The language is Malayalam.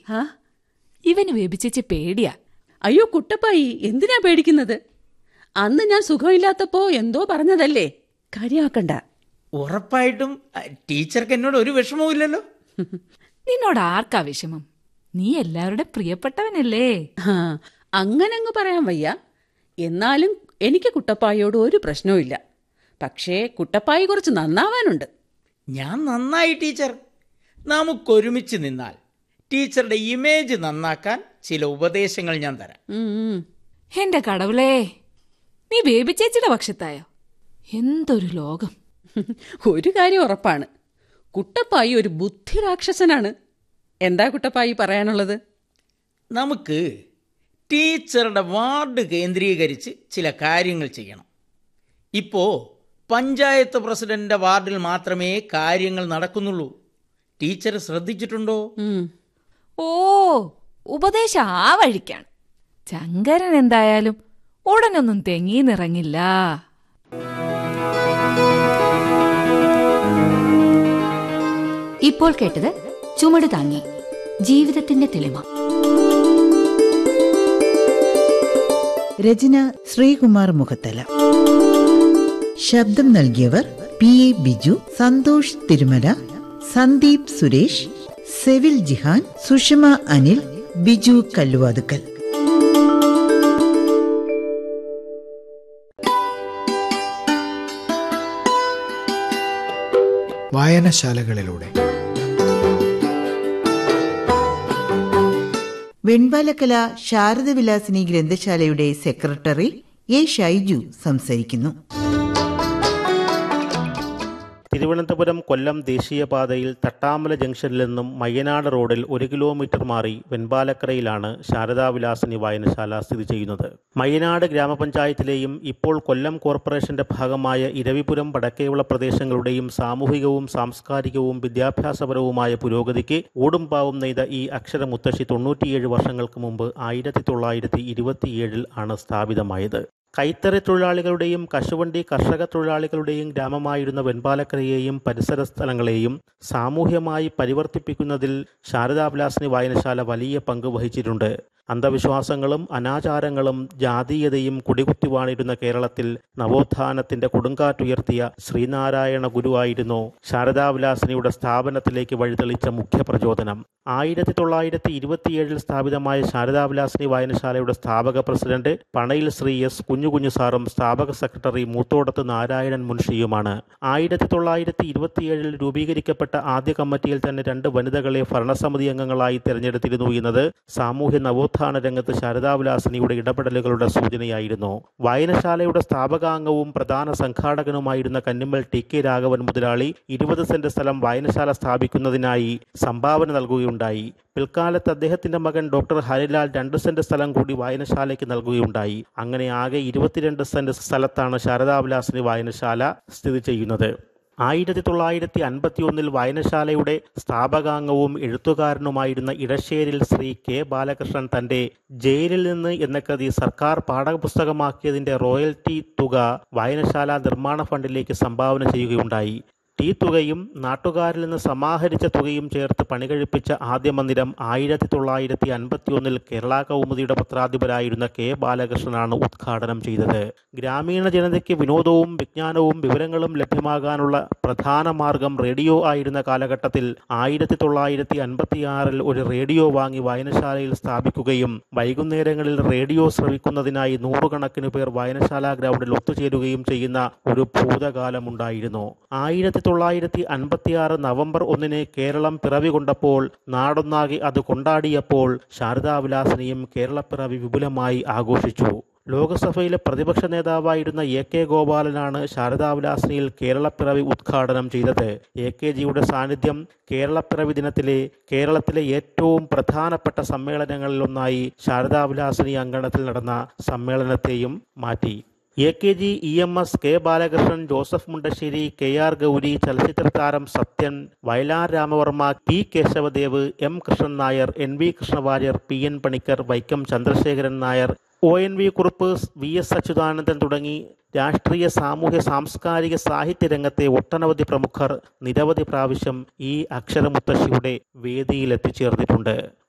ആ ഇവന് വേബിച്ചേച്ചി പേടിയാ അയ്യോ കുട്ടപ്പായി എന്തിനാ പേടിക്കുന്നത് അന്ന് ഞാൻ സുഖമില്ലാത്തപ്പോ എന്തോ പറഞ്ഞതല്ലേ കാര്യമാക്കണ്ട ഉറപ്പായിട്ടും അ, ടീച്ചർക്ക് എന്നോട് ഒരു വിഷമവും ഇല്ലല്ലോ നിന്നോട് ആർക്കാ വിഷമം നീ എല്ലാവരുടെ പ്രിയപ്പെട്ടവനല്ലേ ആ അങ്ങനങ്ങ് പറയാൻ വയ്യ എന്നാലും എനിക്ക് കുട്ടപ്പായോട് ഒരു പ്രശ്നവും ഇല്ല പക്ഷേ കുട്ടപ്പായി കുറച്ച് നന്നാവാനുണ്ട് ഞാൻ നന്നായി ടീച്ചർ നമുക്കൊരുമിച്ച് നിന്നാൽ ടീച്ചറുടെ ഇമേജ് നന്നാക്കാൻ ചില ഉപദേശങ്ങൾ ഞാൻ തരാം ഉം, ഉം. എന്റെ കടവുളേ നീ ബേബിച്ചേച്ചിയുടെ പക്ഷത്തായോ എന്തൊരു ലോകം ഒരു കാര്യം ഉറപ്പാണ് കുട്ടപ്പായി ഒരു ബുദ്ധിരാക്ഷസനാണ് എന്താ കുട്ടപ്പായി പറയാനുള്ളത് നമുക്ക് ടീച്ചറുടെ വാർഡ് കേന്ദ്രീകരിച്ച് ചില കാര്യങ്ങൾ ചെയ്യണം ഇപ്പോൾ പഞ്ചായത്ത് പ്രസിഡന്റിന്റെ വാർഡിൽ മാത്രമേ കാര്യങ്ങൾ നടക്കുന്നുള്ളൂ ടീച്ചർ ശ്രദ്ധിച്ചിട്ടുണ്ടോ ഉം. ഓ ഉപദേശം ആ വഴിക്കാണ് ചങ്കരൻ എന്തായാലും ഉടനൊന്നും തെങ്ങിന്നിറങ്ങില്ല ഇപ്പോൾ കേട്ടത് ചുമട് താങ്ങി ജീവിതത്തിന്റെ തെളിമ രചന ശ്രീകുമാർ മുഖത്തല ശബ്ദം നൽകിയവർ പി എ ബിജു സന്തോഷ് തിരുമല സന്ദീപ് സുരേഷ് സെവിൽ ജിഹാൻ സുഷമ അനിൽ ബിജു കല്ലുവാതുക്കൽ വായനശാലകളിലൂടെ വെൺപാലക്കല ശാരദവിലാസിനി ഗ്രന്ഥശാലയുടെ സെക്രട്ടറി എ ഷൈജു സംസാരിക്കുന്നു തിരുവനന്തപുരം കൊല്ലം ദേശീയപാതയിൽ തട്ടാമല ജംഗ്ഷനിൽ നിന്നും മയ്യനാട് റോഡിൽ ഒരു കിലോമീറ്റർ മാറി വെൺപാലക്കരയിലാണ് ശാരദാവിലാസിനി വായനശാല സ്ഥിതി ചെയ്യുന്നത് മയ്യനാട് ഗ്രാമപഞ്ചായത്തിലെയും ഇപ്പോൾ കൊല്ലം കോർപ്പറേഷന്റെ ഭാഗമായ ഇരവിപുരം വടക്കേവിള പ്രദേശങ്ങളുടെയും സാമൂഹികവും സാംസ്കാരികവും വിദ്യാഭ്യാസപരവുമായ പുരോഗതിക്ക് ഊടുംപാവും നെയ്ത ഈ അക്ഷരമുത്തശ്ശി തൊണ്ണൂറ്റിയേഴ് വർഷങ്ങൾക്ക് മുമ്പ് ആയിരത്തി തൊള്ളായിരത്തി ഇരുപത്തിയേഴിൽ ആണ് സ്ഥാപിതമായത് കൈത്തറി തൊഴിലാളികളുടെയും കശുവണ്ടി കർഷക തൊഴിലാളികളുടെയും ഗ്രാമമായിരുന്ന വെൺപാലക്കരയെയും പരിസര സ്ഥലങ്ങളെയും സാമൂഹ്യമായി പരിവർത്തിപ്പിക്കുന്നതിൽ ശാരദാവിലാസിനി വായനശാല വലിയ പങ്ക് വഹിച്ചിട്ടുണ്ട് അന്ധവിശ്വാസങ്ങളും അനാചാരങ്ങളും ജാതീയതയും കുടികുത്തിവാണിരുന്ന കേരളത്തിൽ നവോത്ഥാനത്തിന്റെ കൊടുങ്കാറ്റുയർത്തിയ ശ്രീനാരായണ ഗുരുവായിരുന്നു ശാരദാവിലാസിനിയുടെ സ്ഥാപനത്തിലേക്ക് വഴിതെളിച്ച മുഖ്യ പ്രചോദനം ആയിരത്തി തൊള്ളായിരത്തി ഇരുപത്തിയേഴിൽ സ്ഥാപിതമായ ശാരദാവിലാസിനി വായനശാലയുടെ സ്ഥാപക പ്രസിഡന്റ് പണയിൽ ശ്രീ എസ് കുഞ്ഞുകുഞ്ഞു സാറും സ്ഥാപക സെക്രട്ടറി മൂത്തോടത്ത് നാരായണൻ മുൻഷിയുമാണ് ആയിരത്തി തൊള്ളായിരത്തി ഇരുപത്തിയേഴിൽ രൂപീകരിക്കപ്പെട്ട ആദ്യ കമ്മിറ്റിയിൽ തന്നെ രണ്ട് വനിതകളെ ഭരണസമിതി അംഗങ്ങളായി തിരഞ്ഞെടുത്തിരുന്നു എന്നത് സാമൂഹ്യ നവോത്ഥാന രംഗത്ത് ശാരദാവിലാസിനിയുടെ ഇടപെടലുകളുടെ സൂചനയായിരുന്നു വായനശാലയുടെ സ്ഥാപകാംഗവും പ്രധാന സംഘാടകനുമായിരുന്ന കന്നിമ്മൽ ടി കെ രാഘവൻ മുതലാളി ഇരുപത് സെന്റ് സ്ഥലം വായനശാല സ്ഥാപിക്കുന്നതിനായി സംഭാവന നൽകുകയുണ്ടായി പിൽക്കാലത്ത് അദ്ദേഹത്തിന്റെ മകൻ ഡോക്ടർ ഹരിലാൽ രണ്ട് സെന്റ് സ്ഥലം കൂടി വായനശാലയ്ക്ക് നൽകുകയുണ്ടായി അങ്ങനെ ആകെ ഇരുപത്തിരണ്ട് സെന്റ് സ്ഥലത്താണ് ശാരദാവിലാസിനി വായനശാല സ്ഥിതി ചെയ്യുന്നത് ആയിരത്തി തൊള്ളായിരത്തി അൻപത്തി ഒന്നിൽ വായനശാലയുടെ സ്ഥാപകാംഗവും എഴുത്തുകാരനുമായിരുന്ന ഇടശ്ശേരിൽ ശ്രീ കെ ബാലകൃഷ്ണൻ തന്റെ ജയിലിൽ നിന്ന് എന്ന കൃതി സർക്കാർ പാഠപുസ്തകമാക്കിയതിന്റെ റോയൽറ്റി തുക വായനശാല നിർമ്മാണ ഫണ്ടിലേക്ക് സംഭാവന ചെയ്യുകയുണ്ടായി ഈ തുകയും നാട്ടുകാരിൽ നിന്ന് സമാഹരിച്ച തുകയും ചേർത്ത് പണികഴിപ്പിച്ച ആദ്യ മന്ദിരം ആയിരത്തി തൊള്ളായിരത്തി അൻപത്തി ഒന്നിൽ കേരള കൗമുദിയുടെ പത്രാധിപരായിരുന്ന കെ ബാലകൃഷ്ണനാണ് ഉദ്ഘാടനം ചെയ്തത് ഗ്രാമീണ ജനതയ്ക്ക് വിനോദവും വിജ്ഞാനവും വിവരങ്ങളും ലഭ്യമാകാനുള്ള പ്രധാന മാർഗം റേഡിയോ ആയിരുന്ന കാലഘട്ടത്തിൽ ആയിരത്തി തൊള്ളായിരത്തി അൻപത്തിയാറിൽ ഒരു റേഡിയോ വാങ്ങി വായനശാലയിൽ സ്ഥാപിക്കുകയും വൈകുന്നേരങ്ങളിൽ റേഡിയോ ശ്രവിക്കുന്നതിനായി നൂറുകണക്കിന് പേർ വായനശാല ഗ്രൗണ്ടിൽ ഒത്തുചേരുകയും ചെയ്യുന്ന ഒരു ഭൂതകാലമുണ്ടായിരുന്നു ആയിരത്തി തൊള്ളായിരത്തി അൻപത്തിയാറ് നവംബർ ഒന്നിന് കേരളം പിറവി കൊണ്ടപ്പോൾ നാടൊന്നാകെ അത് കൊണ്ടാടിയപ്പോൾ ശാരദാവിലാസിനിയും കേരളപ്പിറവി വിപുലമായി ആഘോഷിച്ചു ലോകസഭയിലെ പ്രതിപക്ഷ നേതാവായിരുന്ന എ കെ ഗോപാലനാണ് ശാരദാവിലാസിനിയിൽ കേരളപ്പിറവി ഉദ്ഘാടനം ചെയ്തത് എ കെ ജിയുടെ സാന്നിധ്യം കേരളപ്പിറവി ദിനത്തിലെ കേരളത്തിലെ ഏറ്റവും പ്രധാനപ്പെട്ട സമ്മേളനങ്ങളിലൊന്നായി ശാരദാവിലാസിനി അങ്കണത്തിൽ നടന്ന സമ്മേളനത്തെയും മാറ്റി A K G E M S K Balakrishnan Joseph Mundassery K R Gouri ചലച്ചിത്ര താരം Sathyan Vayalar Ramavarma T Kesavadev M Krishnan Nair N V Krishnavariar P N Panicker Vaikom Chandrasekharan Nair O N V Kurup V S Achuthanandan തുടങ്ങി രാഷ്ട്രീയ സാമൂഹ്യ സാംസ്കാരിക സാഹിത്യ രംഗത്തെ ഒട്ടനവധി പ്രമുഖർ നിരവധി പ്രാവശ്യം ഈ അക്ഷരമുത്തശ്ശിയുടെ വേദിയിൽ എത്തിച്ചേർന്നിട്ടുണ്ട്